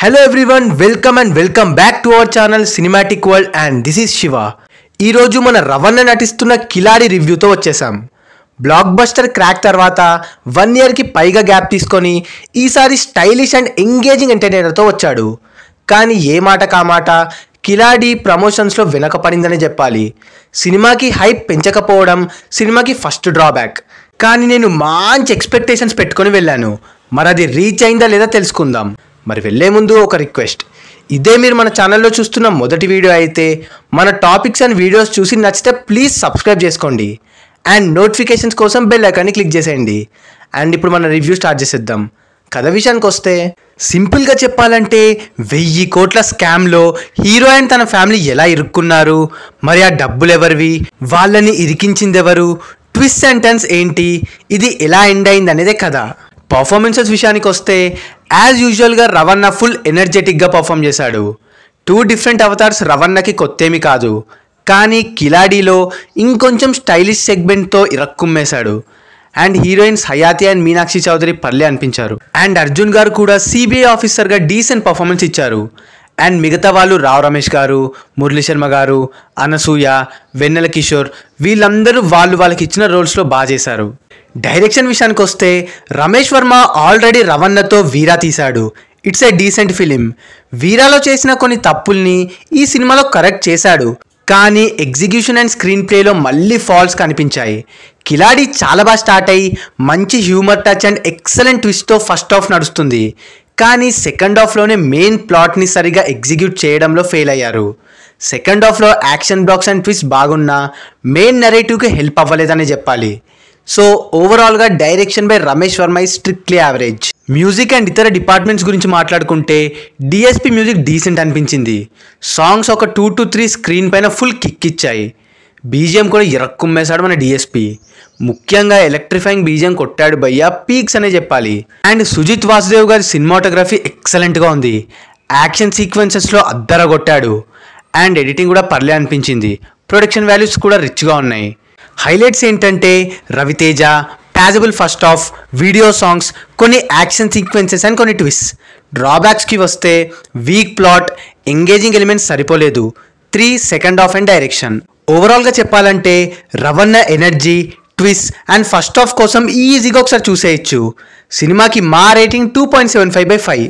hello everyone welcome and welcome back to our channel cinematic world and this is Shiva ఈరోజు మన రవణ నటిస్తున్న కిలాడి రివ్యూతో వచ్చేసాం బ్లాక్ బస్టర్ క్రాక్ తర్వాత వన్ ఇయర్కి పైగా గ్యాప్ తీసుకొని ఈసారి స్టైలిష్ అండ్ ఎంగేజింగ్ ఎంటర్టైనర్తో వచ్చాడు కానీ ఏ మాట కామాట కిలాడి ప్రమోషన్స్లో వెనకపడిందనే చెప్పాలి సినిమాకి హైప్ పెంచకపోవడం సినిమాకి ఫస్ట్ డ్రాబ్యాక్ కానీ నేను మంచి ఎక్స్పెక్టేషన్స్ పెట్టుకొని వెళ్ళాను మరి అది రీచ్ అయిందా లేదా తెలుసుకుందాం మరి వెళ్ళే ముందు ఒక రిక్వెస్ట్ ఇదే మీరు మన ఛానల్లో చూస్తున్న మొదటి వీడియో అయితే మన టాపిక్స్ అండ్ వీడియోస్ చూసి నచ్చితే ప్లీజ్ సబ్స్క్రైబ్ చేసుకోండి అండ్ నోటిఫికేషన్స్ కోసం బెల్ ఐకాన్ని క్లిక్ చేసేయండి అండ్ ఇప్పుడు మన రివ్యూ స్టార్ట్ చేసేద్దాం కథ విషయానికి వస్తే సింపుల్గా చెప్పాలంటే వెయ్యి కోట్ల స్కామ్లో హీరో అండ్ తన ఫ్యామిలీ ఎలా ఇరుక్కున్నారు మరి ఆ డబ్బులు ఎవరివి వాళ్ళని ఇరికించింది ఎవరు ట్విస్ట్ సెంటెన్స్ ఏంటి ఇది ఎలా ఎండ్ అయింది అనేదే కథ పర్ఫార్మెన్సెస్ విషయానికి వస్తే యాజ్ యూజువల్గా రవణ ఫుల్ ఎనర్జెటిక్గా పర్ఫామ్ చేశాడు టూ డిఫరెంట్ అవతార్స్ రవణకి కొత్తేమి కాదు కానీ కిలాడీలో ఇంకొంచెం స్టైలిష్ సెగ్మెంట్తో ఇరక్కుమ్మేశాడు and heroines Hayathi and Meenakshi Chaudhary పర్లే అనిపించారు అండ్ అర్జున్ గారు కూడా సిబిఐ ఆఫీసర్గా డీసెంట్ పర్ఫార్మెన్స్ ఇచ్చారు అండ్ మిగతా వాళ్ళు రావ్ రమేష్ గారు మురళీ శర్మ గారు అనసూయ వెన్నెల కిషోర్ వీళ్ళందరూ వాళ్ళు వాళ్ళకి ఇచ్చిన రోల్స్లో బాగా చేశారు డైరెక్షన్ విషయానికి వస్తే రమేష్ వర్మ ఆల్రెడీ రవణతో వీరా తీశాడు ఇట్స్ ఏ డీసెంట్ ఫిలిం వీరాలో చేసిన కొన్ని తప్పుల్ని ఈ సినిమాలో కరెక్ట్ చేశాడు కానీ ఎగ్జిక్యూషన్ అండ్ స్క్రీన్ ప్లేలో మళ్ళీ ఫాల్స్ కనిపించాయి కిలాడి చాలా బాగా స్టార్ట్ అయ్యి మంచి హ్యూమర్ టచ్ అండ్ ఎక్సలెంట్ ట్విస్ట్తో ఫస్ట్ హాఫ్ నడుస్తుంది కానీ సెకండ్ హాఫ్లోనే మెయిన్ ప్లాట్ని సరిగా ఎగ్జిక్యూట్ చేయడంలో ఫెయిల్ అయ్యారు సెకండ్ హాఫ్లో యాక్షన్ బ్లాక్స్ అండ్ ట్విస్ట్ బాగున్నా మెయిన్ నెరేటివ్కి హెల్ప్ అవ్వలేదని చెప్పాలి సో ఓవరాల్గా డైరెక్షన్ బై రమేష్ వర్మ ఈ స్ట్రిక్ట్లీ యావరేజ్ మ్యూజిక్ అండ్ ఇతర డిపార్ట్మెంట్స్ గురించి మాట్లాడుకుంటే డిఎస్పి మ్యూజిక్ డీసెంట్ అనిపించింది సాంగ్స్ ఒక టూ టు త్రీ స్క్రీన్ పైన ఫుల్ కిక్ ఇచ్చాయి బీజిఎం కూడా ఇరక్కుమ్మేశాడు మన డిఎస్పి ముఖ్యంగా ఎలక్ట్రిఫైయింగ్ బీజిఎం కొట్టాడు భయ్య పీక్స్ అనే చెప్పాలి అండ్ సుజిత్ వాసుదేవ్ గారి సినిమాటోగ్రఫీ ఎక్సలెంట్గా ఉంది యాక్షన్ సీక్వెన్సెస్లో అద్దర కొట్టాడు అండ్ ఎడిటింగ్ కూడా పర్లే అనిపించింది ప్రొడక్షన్ వాల్యూస్ కూడా రిచ్గా ఉన్నాయి హైలైట్స్ ఏంటంటే Ravi Teja passable first half video songs కొన్ని యాక్షన్ సీక్వెన్సెస్ అండ్ కొన్ని ట్విస్ట్ డ్రాబ్యాక్స్కి వస్తే వీక్ ప్లాట్ ఎంగేజింగ్ ఎలిమెంట్స్ సరిపోలేదు three second half and direction ఓవరాల్గా చెప్పాలంటే Ravanna energy twist and first half కోసం ఈజీగా ఒకసారి చూసేయచ్చు సినిమాకి మా rating two point seven five by five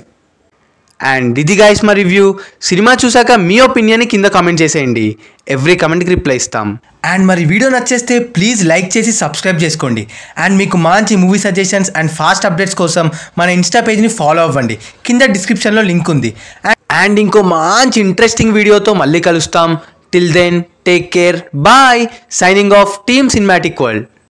and ఇది గాయస్ మా రివ్యూ సినిమా చూసాక మీ ఒపీనియన్ కింద కామెంట్ చేసేయండి ఎవ్రీ కమెంట్కి రిప్లై ఇస్తాం అండ్ మరి వీడియో నచ్చేస్తే ప్లీజ్ లైక్ చేసి సబ్స్క్రైబ్ చేసుకోండి అండ్ మీకు మంచి movie suggestions and fast updates కోసం మన ఇన్స్టా పేజ్ని ఫాలో అవ్వండి కింద డిస్క్రిప్షన్లో లింక్ ఉంది అండ్ ఇంకో మంచి ఇంట్రెస్టింగ్ వీడియోతో మళ్ళీ కలుస్తాం till then take care bye signing off team cinematic world